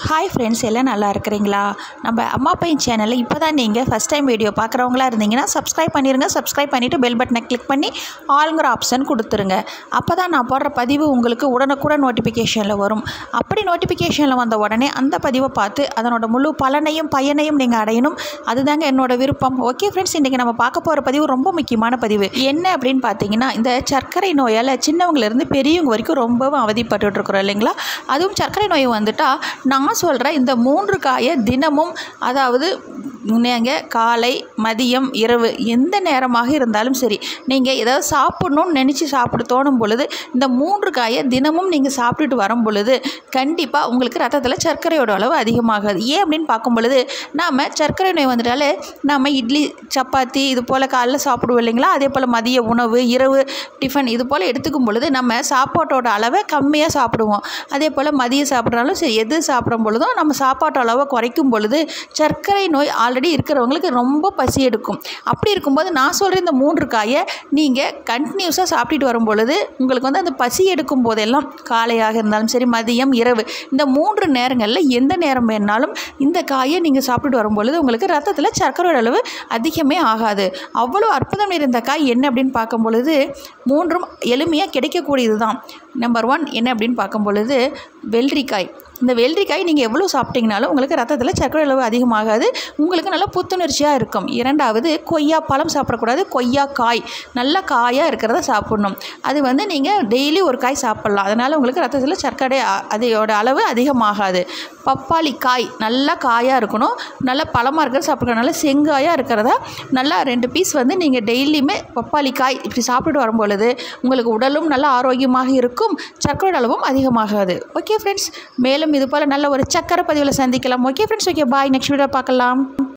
hi friends எல்லாம் நல்லா இருக்கிறீங்களா நம்ம அம்மா பையன் சேனலில் இப்போ தான் நீங்கள் ஃபஸ்ட் டைம் வீடியோ பார்க்குறவங்களா இருந்தீங்கன்னா சப்ஸ்கிரைப் பண்ணிடுங்க சப்ஸ்கிரைப் பண்ணிவிட்டு பெல் பட்டனை கிளிக் பண்ணி ஆளுங்கிற ஆப்ஷன் கொடுத்துருங்க அப்போ தான் நான் போடுற பதிவு உங்களுக்கு உடனுக்குடன் நோட்டிஃபிகேஷனில் வரும் அப்படி நோட்டிஃபிகேஷனில் வந்த உடனே அந்த பதிவை பார்த்து அதனோட முழு பலனையும் பயனையும் நீங்கள் அடையணும் அதுதாங்க என்னோட விருப்பம் ஓகே ஃப்ரெண்ட்ஸ் இன்றைக்கி நம்ம பார்க்க போகிற பதிவு ரொம்ப முக்கியமான பதிவு என்ன அப்படின்னு பார்த்தீங்கன்னா இந்த சர்க்கரை நோயால் சின்னவங்கலேருந்து பெரியவங்க வரைக்கும் ரொம்பவும் அவதிப்பட்டுட்டு இருக்கிறோம் இல்லைங்களா அதுவும் சர்க்கரை நோய் வந்துட்டா நான் சொல்கிற இந்த மூன்று காயை தினமும் அதாவது நீங்கள் காலை மதியம் இரவு எந்த நேரமாக இருந்தாலும் சரி நீங்கள் ஏதாவது சாப்பிட்ணுன்னு நினச்சி சாப்பிட தோணும் பொழுது இந்த மூன்று காயை தினமும் நீங்கள் சாப்பிட்டுட்டு வரும் பொழுது கண்டிப்பாக உங்களுக்கு ரத்தத்தில் சர்க்கரையோட அளவு அதிகமாகாது ஏன் அப்படின்னு பார்க்கும் பொழுது நாம் சர்க்கரை நோய் வந்துட்டாலே நம்ம இட்லி சப்பாத்தி இது போல் காலைல சாப்பிடுவோம் இல்லைங்களா அதே போல் மதிய உணவு இரவு டிஃபன் இது போல் எடுத்துக்கும் பொழுது நம்ம சாப்பாட்டோட அளவை கம்மியாக சாப்பிடுவோம் அதே போல் மதியம் சாப்பிட்றாலும் சரி எது சாப்பிடும் பொழுதும் நம்ம சாப்பாட்டு அளவை குறைக்கும் பொழுது சர்க்கரை நோய் ஆல்ரெடி இருக்கிறவங்களுக்கு ரொம்ப பசி எடுக்கும் அப்படி இருக்கும்போது நான் சொல்கிற இந்த மூன்று காயை நீங்கள் கண்டினியூஸாக சாப்பிட்டுட்டு வரும் பொழுது உங்களுக்கு வந்து அந்த பசி எடுக்கும் போதெல்லாம் காலையாக இருந்தாலும் சரி மதியம் இரவு இந்த மூன்று நேரங்களில் எந்த நேரம் வேணாலும் இந்த காயை நீங்கள் சாப்பிட்டுட்டு வரும் பொழுது உங்களுக்கு ரத்தத்தில் சர்க்கரையோட அளவு அதிகமே ஆகாது அவ்வளோ அற்புதம் இருந்த காய் என்ன அப்படின்னு பார்க்கும் பொழுது மூன்றும் எளிமையாக கிடைக்கக்கூடியது தான் நம்பர் ஒன் என்ன அப்படின்னு பார்க்கும் பொழுது வெள்ளரிக்காய் இந்த வெள்ளரிக்காய் நீங்கள் எவ்வளோ சாப்பிட்டீங்கனாலும் உங்களுக்கு ரத்தத்தில் சர்க்கரை அளவு அதிகமாகாது உங்களுக்கு நல்லா புத்துணர்ச்சியாக இருக்கும் இரண்டாவது கொய்யா பழம் சாப்பிடக்கூடாது கொய்யா காய் நல்ல காயாக இருக்கிறத சாப்பிடணும் அது வந்து நீங்கள் டெய்லி ஒரு காய் சாப்பிட்லாம் அதனால் உங்களுக்கு ரத்தத்தில் சர்க்கரை அ- அதோட அளவு அதிகமாகாது பப்பாளி காய் நல்லா காயாக இருக்கணும் நல்லா பழமாக இருக்கிறத சாப்பிடணும் நல்லா செங்காயாக இருக்கிறதா நல்லா ரெண்டு பீஸ் வந்து நீங்கள் டெய்லியுமே பப்பாளி காய் இப்படி சாப்பிட்டுட்டு வரும் பொழுது உங்களுக்கு உடலும் நல்ல ஆரோக்கியமாக இருக்கும் சர்க்கரை அளவும் அதிகமாகாது ஓகே ஃப்ரெண்ட்ஸ் மேலும் இது போல் நல்ல ஒரு சக்கரை பதிவில் சந்திக்கலாம் okay friends okay bye next video பார்க்கலாம்